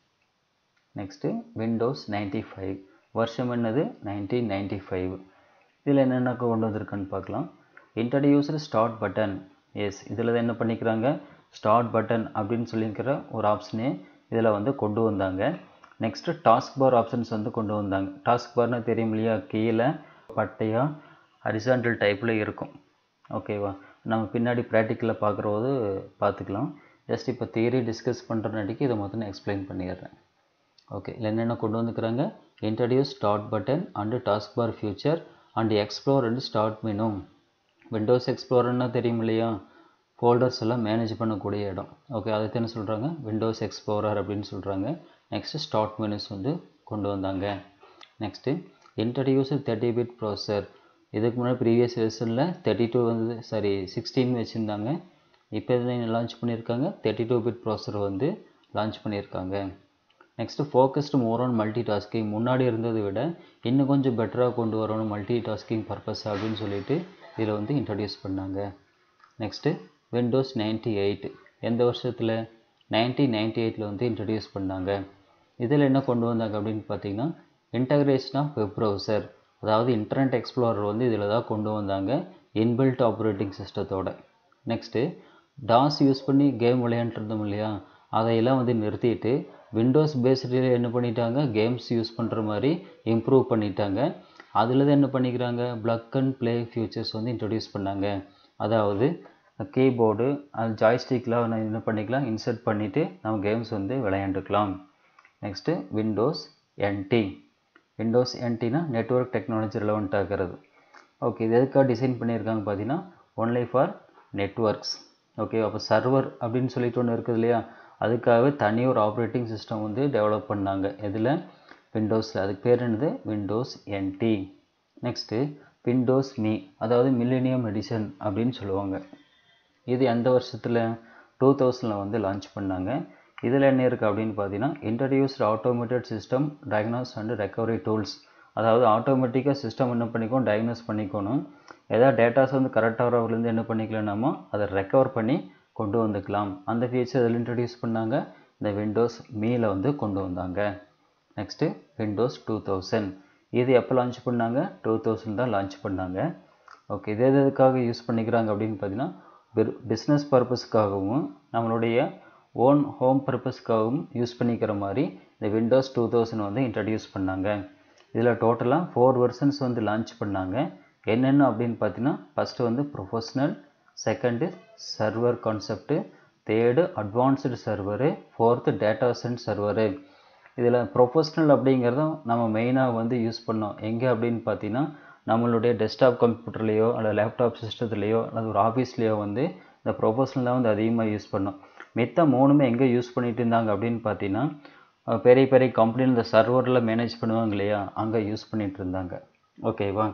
நெக்ஸ்ட்டு விண்டோஸ் நைன்டி ஃபைவ் வருஷம் என்னது நைன்டீன் நைன்டி ஃபைவ் இதில் என்னென்ன கொண்டு வந்திருக்குன்னு பார்க்கலாம் இன்ட்ரடியூஸ்டு ஸ்டார்ட் பட்டன் எஸ் இதில் என்ன பண்ணிக்கிறாங்க ஸ்டார்ட் பட்டன் அப்படின்னு சொல்லிக்கிற ஒரு ஆப்ஷனே இதில் வந்து கொண்டு வந்தாங்க நெக்ஸ்ட்டு டாஸ்க் பார் ஆப்ஷன்ஸ் வந்து கொண்டு வந்தாங்க டாஸ்க் பார்னு தெரியும் இல்லையா கீழே பட்டையாக ஹரிசாண்டல் டைப்பில் இருக்கும் ஓகேவா நம்ம பின்னாடி ப்ராக்டிக்கலில் பார்க்குறபோது பார்த்துக்கலாம் ஜஸ்ட் இப்போ தியரி டிஸ்கஸ் பண்ணுறனாட்டிக்கு இதை மொத்தம் நான் எக்ஸ்பிளைன் பண்ணிடுறேன் ஓகே இல்லை என்னென்ன கொண்டு வந்துக்கிறாங்க introduce start button and taskbar future and explore and start menu Windows எக்ஸ்ப்ளோரர்னா தெரியும் இல்லையா ஃபோல்டர்ஸ் எல்லாம் மேனேஜ் பண்ணக்கூடிய இடம் ஓகே அதை என்ன சொல்கிறாங்க விண்டோஸ் எக்ஸ்ப்ளோரர் அப்படின்னு சொல்கிறாங்க நெக்ஸ்ட்டு ஸ்டார்ட் மெனுஸ் வந்து கொண்டு வந்தாங்க next introduce thirty bit processor இதுக்கு முன்னாடி ப்ரீவியஸ் வெர்ஷனில் தேர்ட்டி டூ வந்து சாரி சிக்ஸ்டீன் வச்சுருந்தாங்க இப்போ இதில் லான்ச் பண்ணியிருக்காங்க தேர்ட்டி டூ பிட் ப்ராசர் வந்து லான்ச் பண்ணியிருக்காங்க next focused more on multitasking முன்னாடி இருந்ததை விட இன்னும் கொஞ்சம் பெட்டராக கொண்டு வரணும் மல்டி டாஸ்கிங் பர்பஸ் அப்படின்னு சொல்லிட்டு இதில் வந்து இன்ட்ரடியூஸ் பண்ணாங்க நெக்ஸ்ட்டு விண்டோஸ் நைன்ட்டி எயிட் எந்த வருஷத்தில் நைன்டீன் நைன்டி எயிட்டில் வந்து இன்ட்ரடியூஸ் பண்ணாங்க இதில் என்ன கொண்டு வந்தாங்க அப்படின்னு பார்த்தீங்கன்னா இன்டகிரேஷன் ஆஃப் வெப் ப்ரௌசர் அதாவது இன்டர்நெட் எக்ஸ்ப்ளோரர் வந்து இதில் தான் கொண்டு வந்தாங்க இன்பில்ட் ஆப்ரேட்டிங் சிஸ்டத்தோட நெக்ஸ்ட்டு டாஸ் யூஸ் பண்ணி கேம் விளையாண்டுருந்தோம் இல்லையா அதையெல்லாம் வந்து நிறுத்திட்டு விண்டோஸ் பேஸ்டில் என்ன பண்ணிட்டாங்க கேம்ஸ் யூஸ் பண்ணுற மாதிரி இம்ப்ரூவ் பண்ணிட்டாங்க அதில் தான் என்ன பண்ணிக்கிறாங்க ப்ளக் அண்ட் ப்ளே ஃபியூச்சர்ஸ் வந்து இன்ட்ரடியூஸ் பண்ணாங்க அதாவது கீபோர்டு அது ஜாய்ஸ்டிக்கில் என்ன பண்ணிக்கலாம் இன்சர்ட் பண்ணிவிட்டு நம்ம கேம்ஸ் வந்து விளையாண்டுக்கலாம் நெக்ஸ்ட்டு விண்டோஸ் என்டி விண்டோஸ் என்டினா நெட்ஒர்க் டெக்னாலஜி ரிலவெண்ட் ஆகிறது ஓகே இது எதுக்காக டிசைன் பண்ணியிருக்காங்க பார்த்தீங்கன்னா ஒன்லி ஃபார் நெட்ஒர்க்ஸ் ஓகே அப்போ சர்வர் அப்படின்னு சொல்லிட்டு ஒன்று இருக்குது இல்லையா அதுக்காகவே தனி ஒரு ஆப்ரேட்டிங் சிஸ்டம் வந்து டெவலப் பண்ணாங்க இதில் விண்டோஸில் அதுக்கு பேர் என்னது Windows NT next Windows ME அதாவது மில்லினியம் எடிஷன் அப்படின்னு சொல்லுவாங்க இது எந்த வருஷத்தில் டூ தௌசண்டில் வந்து லான்ச் பண்ணாங்க இதில் என்ன இருக்குது அப்படின்னு பார்த்தீங்கன்னா introduced automated system diagnose and recovery tools அதாவது ஆட்டோமேட்டிக்காக சிஸ்டம் என்ன பண்ணிக்கணும் டயக்னோஸ் பண்ணிக்கணும் ஏதாவது டேட்டாஸ் வந்து கரெக்டாக வரவுலேருந்து என்ன பண்ணிக்கலாம்னாமோ அதை ரெக்கவர் பண்ணி கொண்டு வந்துக்கலாம் அந்த ஃபீச்சர் இதில் இன்ட்ரடியூஸ் பண்ணாங்க இந்த விண்டோஸ் மீல வந்து கொண்டு வந்தாங்க நெக்ஸ்ட்டு விண்டோஸ் டூ தௌசண்ட் இது எப்போ லான்ச் பண்ணாங்க டூ தௌசண்ட் தான் லான்ச் பண்ணாங்க ஓகே இது எது எதுக்காக யூஸ் பண்ணிக்கிறாங்க அப்படின்னு பார்த்தீங்கன்னா பிஸ்னஸ் பர்பஸ்க்காகவும் நம்மளுடைய ஓன் ஹோம் பர்பஸ்க்காகவும் யூஸ் பண்ணிக்கிற மாதிரி இந்த விண்டோஸ் டூ தௌசண்ட் வந்து இன்ட்ரடியூஸ் பண்ணாங்க இதில் டோட்டலாக ஃபோர் வெர்ஷன்ஸ் வந்து லான்ச் பண்ணாங்க என்னென்ன அப்படின்னு பார்த்தீங்கன்னா ஃபஸ்ட்டு வந்து professional second server concept third advanced server fourth data centre server இதில் ப்ரொஃபஷ்னல் அப்படிங்கிறதும் நம்ம மெயினாக வந்து யூஸ் பண்ணோம் எங்கே அப்படின்னு பார்த்தீங்கன்னா நம்மளுடைய டெஸ்க்டாப் கம்ப்யூட்டர்லேயோ அல்லது லேப்டாப் சிஸ்டத்துலேயோ அல்லது ஒரு ஆஃபீஸ்லேயோ வந்து இந்த ப்ரொஃபஷ்னல் தான் வந்து அதிகமாக யூஸ் பண்ணோம் மித்த மூணுமே எங்கே யூஸ் பண்ணிட்டு இருந்தாங்க அப்படின்னு பார்த்தீங்கன்னா பெரிய பெரிய கம்பெனியில் இந்த சர்வரில் மேனேஜ் பண்ணுவாங்க இல்லையா அங்கே யூஸ் பண்ணிகிட்டு இருந்தாங்க ஓகேவா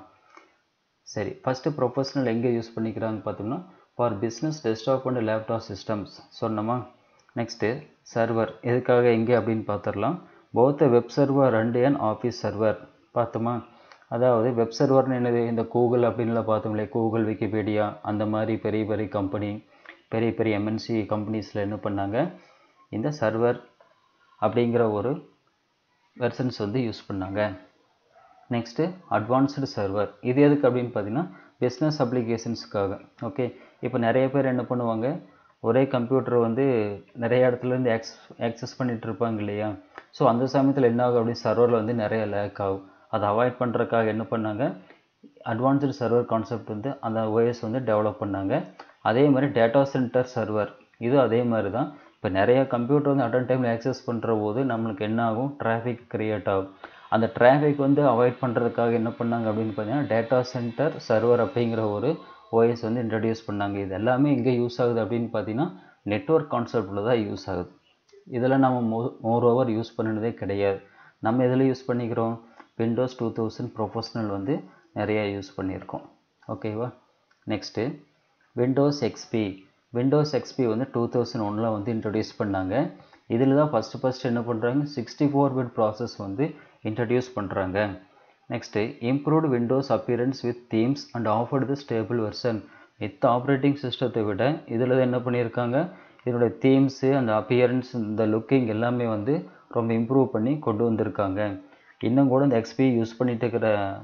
சரி ஃபஸ்ட்டு ப்ரொஃபஷ்னல் எங்கே யூஸ் பண்ணிக்கிறாங்க பார்த்தோம்னா for business desktop and laptop systems சொன்னோமா நெக்ஸ்ட்டு சர்வர் எதுக்காக எங்கே அப்படின்னு பார்த்துடலாம் போத்த web server and and office server பார்த்தோமா அதாவது வெப் சர்வர்னு என்னது இந்த கூகுள் அப்படின்லாம் பார்த்தோம் இல்லையா கூகுள் விக்கிபீடியா அந்த மாதிரி பெரிய பெரிய கம்பெனி பெரிய பெரிய எம்என்சி கம்பெனிஸில் என்ன பண்ணாங்க இந்த சர்வர் அப்படிங்கிற ஒரு வெர்ஷன்ஸ் வந்து யூஸ் பண்ணாங்க நெக்ஸ்ட்டு அட்வான்ஸ்டு சர்வர் இது எதுக்கு அப்படின்னு பார்த்தீங்கன்னா பிஸ்னஸ் அப்ளிகேஷன்ஸ்க்காக ஓகே இப்போ நிறைய பேர் என்ன பண்ணுவாங்க ஒரே கம்ப்யூட்டர் வந்து நிறைய இடத்துலேருந்து ஆக்ஸ் ஆக்சஸ் பண்ணிகிட்டு இருப்பாங்க இல்லையா ஸோ அந்த சமயத்தில் என்ன ஆகும் அப்படின்னு சர்வரில் வந்து நிறைய லேக் ஆகும் அதை அவாய்ட் பண்ணுறதுக்காக என்ன பண்ணாங்க அட்வான்ஸ்டு சர்வர் கான்செப்ட் வந்து அந்த ஓஎஸ் வந்து டெவலப் பண்ணாங்க அதே மாதிரி டேட்டா சென்டர் சர்வர் இது அதே மாதிரி தான் இப்போ நிறைய கம்ப்யூட்டர் வந்து அட்டன் டைமில் ஆக்சஸ் பண்ணுற போது நம்மளுக்கு என்ன ஆகும் டிராஃபிக் கிரியேட் ஆகும் அந்த டிராஃபிக் வந்து அவாய்ட் பண்ணுறதுக்காக என்ன பண்ணாங்க அப்படின்னு பார்த்தீங்கன்னா டேட்டா சென்டர் சர்வர் அப்படிங்கிற ஒரு ஓஎஸ் வந்து இன்ட்ரடியூஸ் பண்ணாங்க இது எல்லாமே எங்கே யூஸ் ஆகுது அப்படின்னு பார்த்தீங்கன்னா நெட்ஒர்க் கான்செப்டில் தான் யூஸ் ஆகுது இதில் நம்ம மோ மோர் ஓவர் யூஸ் பண்ணினதே கிடையாது நம்ம எதில் யூஸ் பண்ணிக்கிறோம் விண்டோஸ் டூ தௌசண்ட் ப்ரொஃபஷ்னல் வந்து நிறையா யூஸ் பண்ணியிருக்கோம் ஓகேவா next Windows XP Windows XP வந்து டூ தௌசண்ட் ஒனில் வந்து இன்ட்ரடியூஸ் பண்ணாங்க இதில் தான் ஃபஸ்ட்டு ஃபஸ்ட்டு என்ன பண்ணுறாங்க சிக்ஸ்டி ஃபோர் பிட் ப்ராசஸ் வந்து இன்ட்ரடியூஸ் பண்ணுறாங்க next improved Windows appearance with themes and offered the stable version மித்த ஆப்ரேட்டிங் சிஸ்டத்தை விட இதில் என்ன பண்ணியிருக்காங்க இதனுடைய தீம்ஸு அந்த அப்பியரன்ஸ் இந்த லுக்கிங் எல்லாமே வந்து ரொம்ப இம்ப்ரூவ் பண்ணி கொண்டு வந்திருக்காங்க இன்னும் கூட இந்த எக்ஸ்பி யூஸ் பண்ணிட்டு இருக்கிற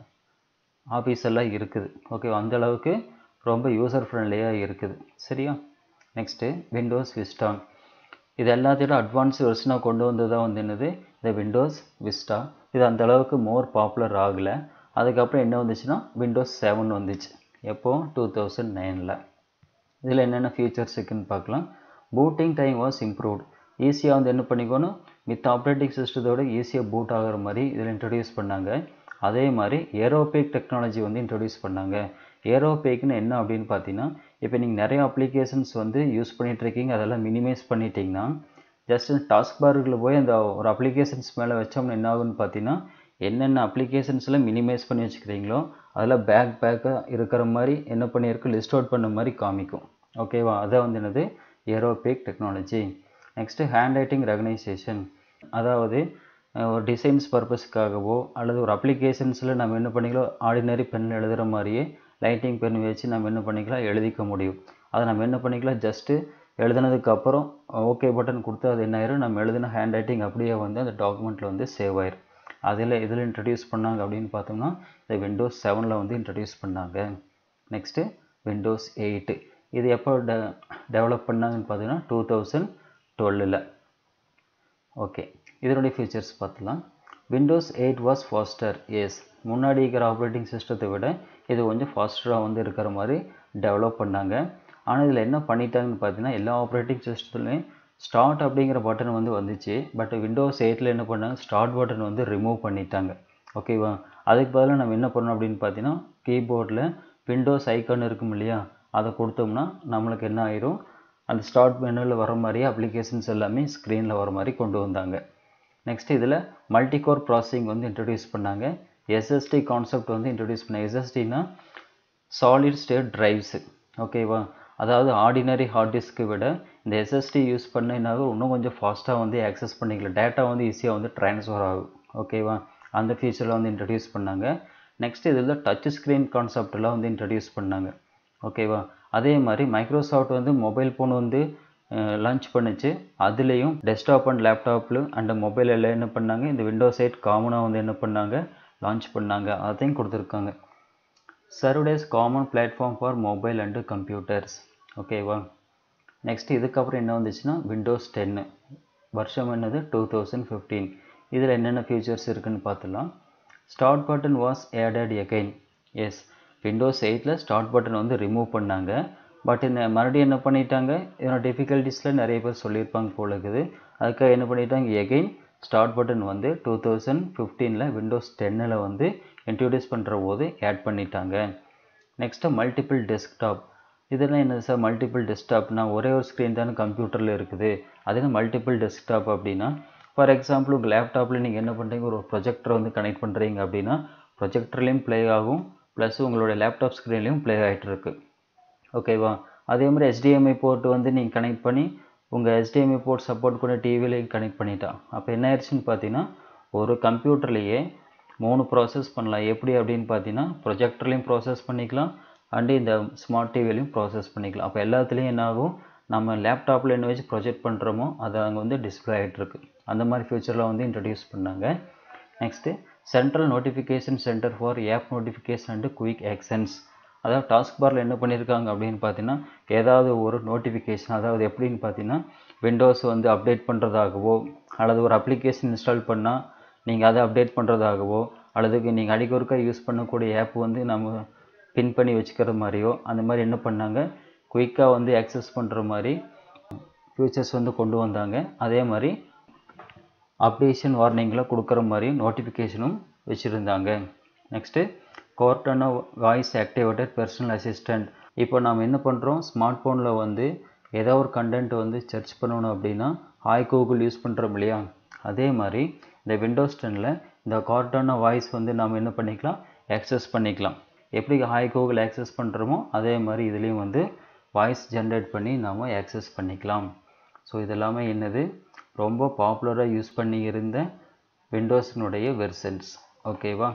ஆஃபீஸ் எல்லாம் இருக்குது ஓகே அந்த அளவுக்கு ரொம்ப யூசர் ஃப்ரெண்ட்லியாக இருக்குது சரியா நெக்ஸ்ட்டு விண்டோஸ் விஸ்டா இது எல்லாத்தையோட அட்வான்ஸ் வெர்ஷனாக கொண்டு வந்தது தான் வந்து என்னது இந்த விண்டோஸ் விஸ்டா இது அந்த அளவுக்கு மோர் பாப்புலர் ஆகலை அதுக்கப்புறம் என்ன வந்துச்சுன்னா விண்டோஸ் செவன் வந்துச்சு எப்போ டூ தௌசண்ட் நைனில் இதில் என்னென்ன ஃபீச்சர்ஸ் இருக்குன்னு பார்க்கலாம் பூட்டிங் டைம் வாஸ் இம்ப்ரூவ்ட் ஈஸியாக வந்து என்ன பண்ணிக்கணும் மித்த ஆப்ரேட்டிங் சிஸ்டத்தோட ஈஸியாக பூட் ஆகிற மாதிரி இதில் இன்ட்ரடியூஸ் பண்ணாங்க அதே மாதிரி ஏரோபேக் டெக்னாலஜி வந்து இன்ட்ரடியூஸ் பண்ணாங்க ஏரோபேக்னு என்ன அப்படின்னு பார்த்தீங்கன்னா இப்போ நீங்கள் நிறைய அப்ளிகேஷன்ஸ் வந்து யூஸ் பண்ணிகிட்ருக்கீங்க அதெல்லாம் மினிமைஸ் பண்ணிட்டீங்கன்னா ஜஸ்ட் டாஸ்க் பாருக்குள்ள போய் அந்த ஒரு அப்ளிகேஷன்ஸ் மேலே வச்சோம்னா என்ன ஆகுன்னு பார்த்தீங்கன்னா என்னென்ன அப்ளிகேஷன்ஸில் மினிமைஸ் பண்ணி வச்சுக்கிறீங்களோ அதில் பேக் பேக்காக இருக்கிற மாதிரி என்ன பண்ணியிருக்கு லிஸ்ட் அவுட் பண்ண மாதிரி காமிக்கும் ஓகேவா அதை வந்து என்னது Aero Peek technology next handwriting recognition அதாவது ஒரு டிசைன்ஸ் பர்பஸ்க்காகவோ அல்லது ஒரு அப்ளிகேஷன்ஸில் நம்ம என்ன பண்ணிக்கலாம் ஆர்டினரி பென் எழுதுகிற மாதிரியே லைட்டிங் பென் வச்சு நம்ம என்ன பண்ணிக்கலாம் எழுதிக்க முடியும் அதை நம்ம என்ன பண்ணிக்கலாம் ஜஸ்ட்டு எழுதுனதுக்கப்புறம் ஓகே பட்டன் கொடுத்தா அது என்ன ஆயிரும் நம்ம எழுதின ஹேண்ட் ரைட்டிங் அப்படியே வந்து அந்த டாக்குமெண்ட்டில் வந்து சேவ் ஆயிரும் அதில் இதில் இன்ட்ரடியூஸ் பண்ணாங்க அப்படின்னு பார்த்தோம்னா இந்த விண்டோஸ் செவனில் வந்து இன்ட்ரடியூஸ் பண்ணாங்க நெக்ஸ்ட்டு விண்டோஸ் எயிட்டு இது எப்போ டெ டெவலப் பண்ணாங்கன்னு பார்த்தீங்கன்னா டூ தௌசண்ட் டுவெல்லில் ஓகே இதனுடைய ஃபீச்சர்ஸ் பார்த்துலாம் Windows eight was faster as முன்னாடி இருக்கிற ஆப்ரேட்டிங் சிஸ்டத்தை விட இது கொஞ்சம் ஃபாஸ்டராக வந்து இருக்கிற மாதிரி டெவலப் பண்ணாங்க ஆனால் இதில் என்ன பண்ணிட்டாங்கன்னு பார்த்தீங்கன்னா எல்லா ஆப்ரேட்டிங் சிஸ்டத்துலையும் ஸ்டார்ட் அப்படிங்கிற பட்டன் வந்து வந்துச்சு பட் விண்டோஸ் எயிட்டில் என்ன பண்ணாங்க ஸ்டார்ட் பட்டன் வந்து ரிமூவ் பண்ணிட்டாங்க ஓகேவா அதுக்கு பதிலாக நம்ம என்ன பண்ணோம் அப்படின்னு பார்த்தீங்கன்னா கீபோர்டில் விண்டோஸ் ஐக்கான் இருக்கும் இல்லையா அதை கொடுத்தோம்னா நம்மளுக்கு என்ன ஆயிரும் அந்த ஸ்டார்ட் மெனுவில் வர மாதிரியே அப்ளிகேஷன்ஸ் எல்லாமே ஸ்க்ரீனில் வர மாதிரி கொண்டு வந்தாங்க நெக்ஸ்ட் இதில் மல்டிகோர் ப்ராசஸிங் வந்து இன்ட்ரடியூஸ் பண்ணாங்க எஸ்எஸ்டி கான்செப்ட் வந்து இன்ட்ரடியூஸ் பண்ணாங்க எஸ்எஸ்டினா சாலிட் ஸ்டேட் டிரைவ்ஸு ஓகேவா அதாவது ஆர்டினரி ஹார்ட் டிஸ்க்கு விட இந்த எஸ்எஸ்டி யூஸ் பண்ணினாக இன்னும் கொஞ்சம் ஃபாஸ்ட்டாக வந்து ஆக்சஸ் பண்ணிக்கலாம் டேட்டா வந்து ஈஸியாக வந்து ட்ரான்ஸ்ஃபர் ஆகும் ஓகேவா அந்த ஃபீச்சரில் வந்து இன்ட்ரடியூஸ் பண்ணாங்க நெக்ஸ்ட் இதில் டச் ஸ்க்ரீன் கான்செப்டெல்லாம் வந்து இன்ட்ரடியூஸ் பண்ணாங்க ஓகேவா அதே மாதிரி மைக்ரோசாஃப்ட் வந்து மொபைல் ஃபோன் வந்து லான்ச் பண்ணுச்சு அதுலேயும் டெஸ்க்டாப் அண்ட் லேப்டாப்பில் அண்ட் மொபைல் எல்லாம் என்ன பண்ணாங்க இந்த விண்டோஸ் எயிட் காமனாக வந்து என்ன பண்ணாங்க லான்ச் பண்ணாங்க அதையும் கொடுத்துருக்காங்க served as common platform for mobile and computers ஓகேவா நெக்ஸ்ட் இதுக்கப்புறம் என்ன வந்துச்சுன்னா விண்டோஸ் டென்னு வருஷம் என்னது டூ தௌசண்ட் ஃபிஃப்டீன் இதில் என்னென்ன ஃபீச்சர்ஸ் இருக்குன்னு பார்த்துலாம் start button was added again as Windows எயிட்டில் ஸ்டார்ட் பட்டன் வந்து ரிமூவ் பண்ணாங்க பட் இந்த மறுபடியும் என்ன பண்ணிட்டாங்க இதனோட டிஃபிகல்ட்டிஸில் நிறைய பேர் சொல்லியிருப்பாங்க போல இருக்குது அதுக்காக என்ன பண்ணிட்டாங்க எகைன் ஸ்டார்ட் பட்டன் வந்து டூ தௌசண்ட் ஃபிஃப்டீனில் விண்டோஸ் டென்னில் வந்து இன்ட்ரடியூஸ் பண்ணுற போது ஆட் பண்ணிட்டாங்க நெக்ஸ்ட்டு மல்டிபிள் டெஸ்க்டாப் இதெல்லாம் என்ன சார் மல்டிபிள் டெஸ்க்டாப்னா ஒரே ஒரு ஸ்க்ரீன் தானே கம்ப்யூட்டரில் இருக்குது அது என்ன மல்டிபிள் டெஸ்க்டாப் அப்படின்னா ஃபார் எக்ஸாம்பிள் உங்கள் லேப்டாப்பில் நீங்கள் என்ன பண்ணுறீங்க ஒரு ப்ரொஜெக்டர் வந்து கனெக்ட் பண்ணுறீங்க அப்படின்னா ப்ரொஜெக்டர்லேயும் ப்ளே ஆகும் ப்ளஸ் உங்களுடைய லேப்டாப் ஸ்க்ரீன்லேயும் ப்ளே ஆகிட்டு இருக்கு ஓகேவா அதே மாதிரி HDMI போர்ட் வந்து நீங்கள் கனெக்ட் பண்ணி உங்கள் HDMI போர்ட் சப்போர்ட் கூட டிவிலையும் கனெக்ட் பண்ணிட்டான் அப்போ என்ன ஆயிடுச்சுன்னு பார்த்தீங்கன்னா ஒரு கம்ப்யூட்டர்லேயே மூணு ப்ராசஸ் பண்ணலாம் எப்படி அப்படின்னு பார்த்தீங்கன்னா ப்ரொஜெக்டர்லேயும் ப்ராசஸ் பண்ணிக்கலாம் அண்டு இந்த ஸ்மார்ட் டிவிலையும் ப்ராசஸ் பண்ணிக்கலாம் அப்போ எல்லாத்துலேயும் என்ன ஆகும் நம்ம லேப்டாப்பில் என்ன வச்சு ப்ரொஜெக்ட் பண்ணுறோமோ அது அங்கே வந்து டிஸ்பிளே ஆகிட்டுருக்கு அந்த மாதிரி ஃபியூச்சரில் வந்து இன்ட்ரடியூஸ் பண்ணாங்க next central notification centre for app notification and quick actions அதாவது டாஸ்க் பாரில் என்ன பண்ணியிருக்காங்க அப்படின்னு பார்த்தீங்கன்னா ஏதாவது ஒரு நோட்டிஃபிகேஷன் அதாவது எப்படின்னு பார்த்தீங்கன்னா விண்டோஸ் வந்து அப்டேட் பண்ணுறதாகவோ அல்லது ஒரு அப்ளிகேஷன் இன்ஸ்டால் பண்ணால் நீங்கள் அதை அப்டேட் பண்ணுறதாகவோ அல்லது நீங்கள் அடிக்க ஒருக்கா யூஸ் பண்ணக்கூடிய ஆப் வந்து நம்ம பின் பண்ணி வச்சுக்கிற மாதிரியோ அந்த மாதிரி என்ன பண்ணாங்க குயிக்காக வந்து ஆக்சஸ் பண்ணுற மாதிரி ஃபியூச்சர்ஸ் வந்து கொண்டு வந்தாங்க அதே மாதிரி அப்டேஷன் வார்னிங்கில் கொடுக்குற மாதிரி நோட்டிஃபிகேஷனும் வச்சுருந்தாங்க next Cortana voice activated personal assistant இப்போ நாம் என்ன பண்ணுறோம் ஸ்மார்ட் ஃபோனில் வந்து ஏதோ ஒரு கண்டென்ட் வந்து சர்ச் பண்ணணும் அப்படின்னா ஹாய் கூகுள் யூஸ் பண்ணுறோம் இல்லையா அதே மாதிரி இந்த விண்டோஸ் டெனில் இந்த கார்டான வாய்ஸ் வந்து நாம் என்ன பண்ணிக்கலாம் ஆக்சஸ் பண்ணிக்கலாம் எப்படி ஹாய் கூகுள் ஆக்சஸ் பண்ணுறோமோ அதே மாதிரி இதுலேயும் வந்து வாய்ஸ் ஜென்ரேட் பண்ணி நாம் ஆக்சஸ் பண்ணிக்கலாம் ஸோ இதெல்லாமே என்னது ரொம்ப பாப்புலராக யூஸ் பண்ணி இருந்த விண்டோஸினுடைய வெர்சன்ஸ் ஓகேவா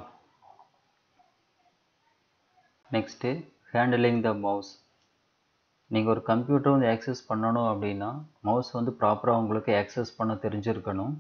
நெக்ஸ்ட்டு ஹேண்டிலிங் த மவுஸ் நீங்கள் ஒரு கம்ப்யூட்டர் வந்து ஆக்சஸ் பண்ணணும் அப்படின்னா மவுஸ் வந்து ப்ராப்பராக உங்களுக்கு ஆக்சஸ் பண்ண தெரிஞ்சிருக்கணும்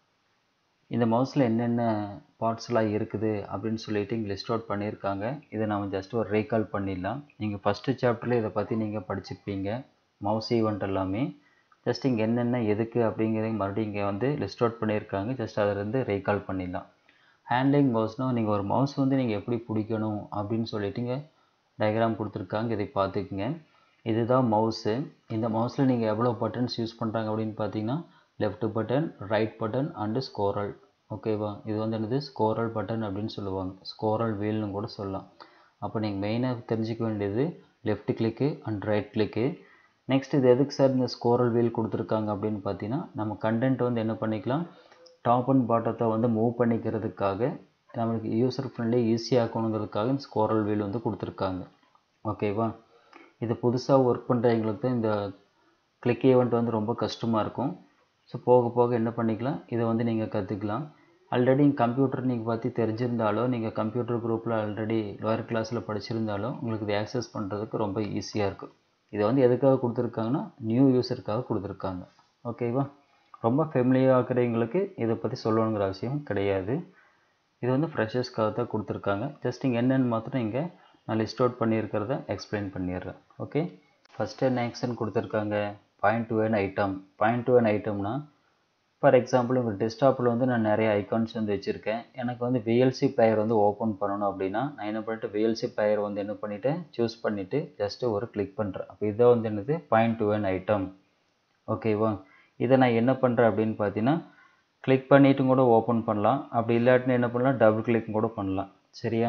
இந்த மவுஸில் என்னென்ன பார்ட்ஸ்லாம் இருக்குது அப்படின்னு சொல்லிட்டு இங்கே லிஸ்ட் அவுட் பண்ணியிருக்காங்க இதை நம்ம ஜஸ்ட் ஒரு ரீகால் பண்ணிடலாம் நீங்கள் ஃபஸ்ட்டு சாப்டரில் இதை பற்றி நீங்கள் படிச்சிருப்பீங்க மவுஸ் ஈவெண்ட் எல்லாமே ஜஸ்ட் இங்கே என்னென்ன எதுக்கு அப்படிங்கிறத மறுபடியும் இங்கே வந்து லிஸ்ட் அவுட் பண்ணியிருக்காங்க ஜஸ்ட் அதிலேருந்து ரீகால் பண்ணிடலாம் ஹேண்ட்லிங் மவுஸ்னால் நீங்கள் ஒரு மவுஸ் வந்து நீங்கள் எப்படி பிடிக்கணும் அப்படின்னு சொல்லிட்டு இங்கே டயக்ராம் கொடுத்துருக்காங்க இதை பார்த்துக்குங்க இதுதான் மவுஸு இந்த மவுஸில் நீங்கள் எவ்வளோ பட்டன்ஸ் யூஸ் பண்ணுறாங்க அப்படின்னு பார்த்தீங்கன்னா left button right button and scroll ஓகேவா இது வந்து என்னது ஸ்கோரல் பட்டன் அப்படின்னு சொல்லுவாங்க ஸ்கோரல் வீல்னு கூட சொல்லலாம் அப்போ நீங்கள் மெயினாக தெரிஞ்சிக்க வேண்டியது லெஃப்ட் கிளிக்கு அண்ட் ரைட் கிளிக்கு நெக்ஸ்ட் இது எதுக்கு சார் இந்த ஸ்கோரல் வீல் கொடுத்துருக்காங்க அப்படின்னு பார்த்தீங்கன்னா நம்ம கண்டென்ட் வந்து என்ன பண்ணிக்கலாம் டாப் அண்ட் பாட்டத்தை வந்து மூவ் பண்ணிக்கிறதுக்காக நம்மளுக்கு யூசர் ஃப்ரெண்ட்லி ஈஸியாக்கணுங்கிறதுக்காக இந்த ஸ்கோரல் வீல் வந்து கொடுத்துருக்காங்க ஓகேவா இது புதுசாக ஒர்க் பண்ணுறவங்களுக்கு தான் இந்த கிளிக் ஈவெண்ட் வந்து ரொம்ப கஷ்டமாக இருக்கும் ஸோ போக போக என்ன பண்ணிக்கலாம் இதை வந்து நீங்கள் கற்றுக்கலாம் ஆல்ரெடி கம்ப்யூட்டர் நீங்கள் பற்றி தெரிஞ்சிருந்தாலோ நீங்கள் கம்ப்யூட்டர் குரூப்பில் ஆல்ரெடி லோயர் கிளாஸில் படிச்சிருந்தாலோ உங்களுக்கு இது ஆக்சஸ் பண்ணுறதுக்கு ரொம்ப ஈஸியாக இருக்கும் இதை வந்து எதுக்காக கொடுத்துருக்காங்கன்னா நியூ யூஸருக்காக கொடுத்துருக்காங்க ஓகேவா ரொம்ப ஃபெமிலியாக இருக்கிறவங்களுக்கு இதை பற்றி சொல்லணுங்கிற அவசியம் கிடையாது இது வந்து ஃப்ரெஷர்ஸ்க்காக தான் கொடுத்துருக்காங்க ஜஸ்ட் இங்கே என்னென்னு மாத்திரம் இங்கே நான் லிஸ்ட் அவுட் பண்ணியிருக்கிறத எக்ஸ்பிளைன் பண்ணிடுறேன் ஓகே ஃபஸ்ட்டு என்ன ஆக்ஷன் கொடுத்துருக்காங்க point to an item point to an ஐட்டம்னா ஃபார் எக்ஸாம்பிள் உங்கள் டெஸ்க்டாப்பில் வந்து நான் நிறைய ஐகான்ஸ் வந்து வச்சுருக்கேன் எனக்கு வந்து விஎல்சி பிளேயர் வந்து ஓப்பன் பண்ணணும் அப்படின்னா நான் என்ன பண்ணிட்டு விஎல்சி பிளேயர் வந்து என்ன பண்ணிவிட்டேன் சூஸ் பண்ணிவிட்டு ஜஸ்ட்டு ஒரு கிளிக் பண்ணுறேன் அப்போ இதை வந்து என்னது பாயிண்ட் டு அன் ஐட்டம் ஓகேவா இதை நான் என்ன பண்ணுறேன் அப்படின்னு பார்த்தீங்கன்னா கிளிக் பண்ணிவிட்டு கூட ஓப்பன் பண்ணலாம் அப்படி இல்லாட்டினா என்ன பண்ணலாம் டபுள் கிளிக் கூட பண்ணலாம் சரியா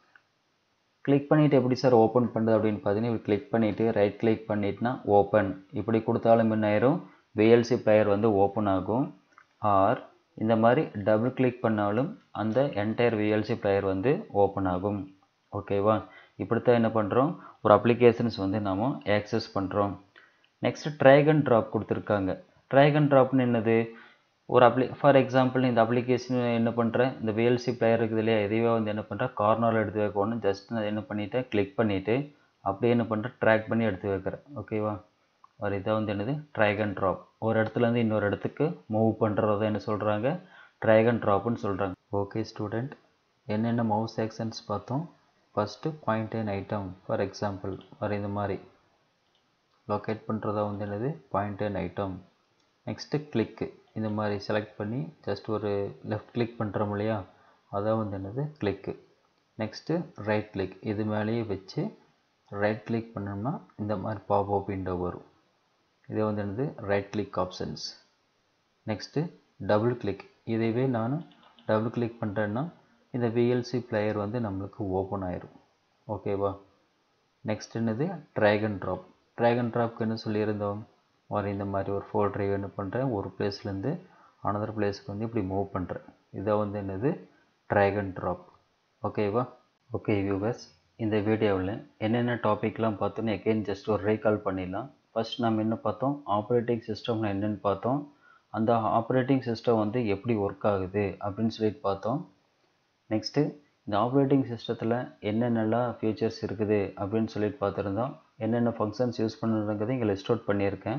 கிளிக் பண்ணிவிட்டு எப்படி சார் ஓப்பன் பண்ணுறது அப்படின்னு பார்த்தீங்கன்னா இப்படி கிளிக் பண்ணிவிட்டு ரைட் கிளிக் பண்ணிட்டுனா ஓப்பன் இப்படி கொடுத்தாலும் என்ன ஆயிரும் விஎல்சி பிளேயர் வந்து ஓப்பன் ஆகும் ஆர் இந்த மாதிரி டபுள் கிளிக் பண்ணாலும் அந்த என்டையர் விஎல்சி பிளேயர் வந்து ஓப்பன் ஆகும் ஓகேவா இப்படித்தான் என்ன பண்ணுறோம் ஒரு அப்ளிகேஷன்ஸ் வந்து நாம் ஆக்சஸ் பண்ணுறோம் நெக்ஸ்ட் ட்ராக் அண்ட் ட்ராப் கொடுத்துருக்காங்க ட்ராக் அண்ட் ட்ராப்னு என்னது ஒரு அப்ளி ஃபார் எக்ஸாம்பிள் இந்த அப்ளிகேஷன் என்ன பண்ணுறேன் இந்த விஎல்சி பிளேயர் இருக்குது இல்லையா இதுவே வந்து என்ன பண்ணுறேன் கார்னரில் எடுத்து வைக்கணும் ஜஸ்ட் நான் என்ன பண்ணிவிட்டேன் கிளிக் பண்ணிவிட்டு அப்படியே என்ன பண்ணுறேன் ட்ராக் பண்ணி எடுத்து வைக்கிறேன் ஓகேவா ஒரு இதை வந்து என்னது ட்ராக் அண்ட் ட்ராப் ஒரு இடத்துலேருந்து இன்னொரு இடத்துக்கு மூவ் பண்ணுறத என்ன சொல்கிறாங்க ட்ராக் அண்ட் ட்ராப்னு சொல்கிறாங்க ஓகே ஸ்டூடெண்ட் என்னென்ன மவுஸ் ஆக்ஷன்ஸ் பார்த்தோம் first point and item for example வர இந்த மாதிரி லொக்கேட் பண்ணுறதா வந்து என்னது பாயிண்ட் அண்ட் ஐட்டம் நெக்ஸ்ட்டு கிளிக்கு இந்த மாதிரி செலக்ட் பண்ணி ஜஸ்ட் ஒரு லெஃப்ட் கிளிக் பண்ணுறோம் இல்லையா அதான் வந்து என்னது கிளிக்கு நெக்ஸ்ட்டு ரைட் கிளிக் இது மேலேயே வச்சு ரைட் கிளிக் பண்ணோம்னா இந்த மாதிரி பாப் அப் விண்டோ வரும் இது வந்து என்னது right click options next double click இதைவே நான் டபுள் கிளிக் பண்ணுறேன்னா இந்த விஎல்சி பிளேயர் வந்து நம்மளுக்கு ஓப்பன் ஆயிரும் ஓகேவா நெக்ஸ்ட் என்னது drag and drop drag and ட்ராப்க்கு என்ன சொல்லியிருந்தோம் ஒரு இந்த மாதிரி ஒரு ஃபோல்டரை என்ன பண்ணுறேன் ஒரு பிளேஸ்லேருந்து அனதர் பிளேஸ்க்கு வந்து இப்படி மூவ் பண்ணுறேன் இதை வந்து என்னது ட்ராக் அண்ட் ட்ராப் ஓகேவா ஓகே வியூவர்ஸ் இந்த வீடியோவில் என்னென்ன டாபிக்லாம் பார்த்தோன்னு எகெயின் ஜஸ்ட் ஒரு ரீகால் பண்ணிடலாம் ஃபஸ்ட் நம்ம என்ன பார்த்தோம் ஆப்ரேட்டிங் சிஸ்டம்னா என்னென்னு பார்த்தோம் அந்த ஆப்ரேட்டிங் சிஸ்டம் வந்து எப்படி ஒர்க் ஆகுது அப்படின்னு சொல்லிட்டு பார்த்தோம் நெக்ஸ்ட்டு இந்த ஆப்ரேட்டிங் சிஸ்டத்தில் என்னென்னலாம் ஃபியூச்சர்ஸ் இருக்குது அப்படின்னு சொல்லிட்டு பார்த்துருந்தோம் என்னென்ன ஃபங்க்ஷன்ஸ் யூஸ் பண்ணுறதுங்கிறத இங்கே லிஸ்ட் அவுட் பண்ணியிருக்கேன்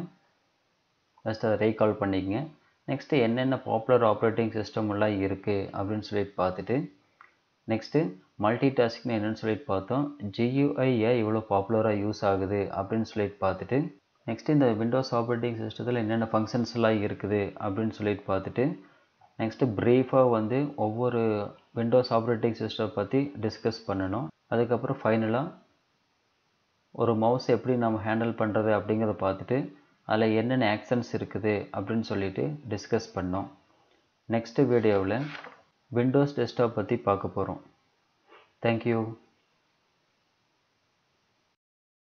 ஜஸ்ட் அதை ரீகால் பண்ணிக்கங்க நெக்ஸ்ட்டு என்னென்ன பாப்புலர் ஆப்ரேட்டிங் சிஸ்டம் எல்லாம் இருக்குது அப்படின்னு சொல்லிட்டு பார்த்துட்டு நெக்ஸ்ட்டு மல்டி டாஸ்க்னு என்னென்னு சொல்லிட்டு பார்த்தோம் ஜியூஐ ஏன் இவ்வளோ பாப்புலராக யூஸ் ஆகுது அப்படின்னு சொல்லிட்டு பார்த்துட்டு நெக்ஸ்ட் இந்த விண்டோஸ் ஆப்ரேட்டிங் சிஸ்டத்தில் என்னென்ன ஃபங்க்ஷன்ஸ் எல்லாம் இருக்குது அப்படின்னு சொல்லிட்டு பார்த்துட்டு நெக்ஸ்ட்டு ப்ரீஃபாக வந்து ஒவ்வொரு விண்டோஸ் ஆப்ரேட்டிங் சிஸ்டம் பற்றி டிஸ்கஸ் பண்ணணும் அதுக்கப்புறம் ஃபைனலாக ஒரு மவுஸ் எப்படி நம்ம ஹேண்டில் பண்ணுறது அப்படிங்கிறத பார்த்துட்டு அதில் என்னென்ன ஆக்ஷன்ஸ் இருக்குது அப்படின்னு சொல்லிட்டு டிஸ்கஸ் பண்ணோம் நெக்ஸ்ட் வீடியோவில் விண்டோஸ் டெஸ்க்டாப் பற்றி பார்க்க போகிறோம் தேங்க்யூ